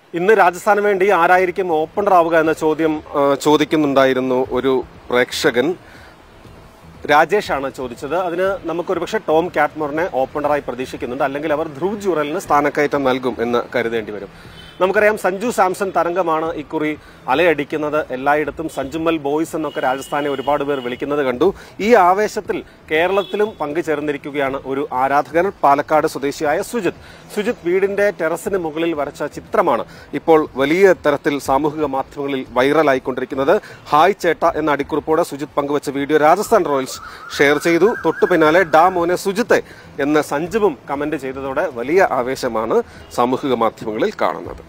ഇന്ന് രാജസ്ഥാന് വേണ്ടി ആരായിരിക്കും ഓപ്പണർ ആവുക എന്ന ചോദ്യം ആ, ചോദിക്കുന്നുണ്ടായിരുന്നു ഒരു പ്രേക്ഷകൻ രാജേഷാണ് ചോദിച്ചത് അതിന് നമുക്ക് ഒരുപക്ഷെ ടോം കാറ്റ്മോറിനെ ഓപ്പണറായി പ്രതീക്ഷിക്കുന്നുണ്ട് അല്ലെങ്കിൽ അവർ ധ്രുവ് ജുറലിന് സ്ഥാനക്കയറ്റം നൽകും എന്ന് കരുതേണ്ടി വരും നമുക്കറിയാം സഞ്ജു സാംസൺ തരംഗമാണ് ഇക്കുറി അലയടിക്കുന്നത് എല്ലായിടത്തും സഞ്ജുമൽ ബോയ്സ് എന്നൊക്കെ രാജസ്ഥാനെ ഒരുപാട് പേർ വിളിക്കുന്നത് കണ്ടു ഈ ആവേശത്തിൽ കേരളത്തിലും പങ്കുചേർന്നിരിക്കുകയാണ് ഒരു ആരാധകൻ പാലക്കാട് സ്വദേശിയായ സുജിത് സുജിത് വീടിന്റെ ടെറസിന് മുകളിൽ വരച്ച ചിത്രമാണ് ഇപ്പോൾ വലിയ തരത്തിൽ സാമൂഹിക മാധ്യമങ്ങളിൽ വൈറലായിക്കൊണ്ടിരിക്കുന്നത് ഹായ് ചേട്ട എന്ന അടിക്കുറിപ്പോടെ സുജിത് പങ്കുവച്ച വീഡിയോ രാജസ്ഥാൻ റോയൽസ് ഷെയർ ചെയ്തു തൊട്ടു പിന്നാലെ ഡാ മോനെ സുജിത്തെ എന്ന് സഞ്ജുവും കമന്റ് ചെയ്തതോടെ വലിയ ആവേശമാണ് സാമൂഹിക മാധ്യമങ്ങളിൽ കാണുന്നത്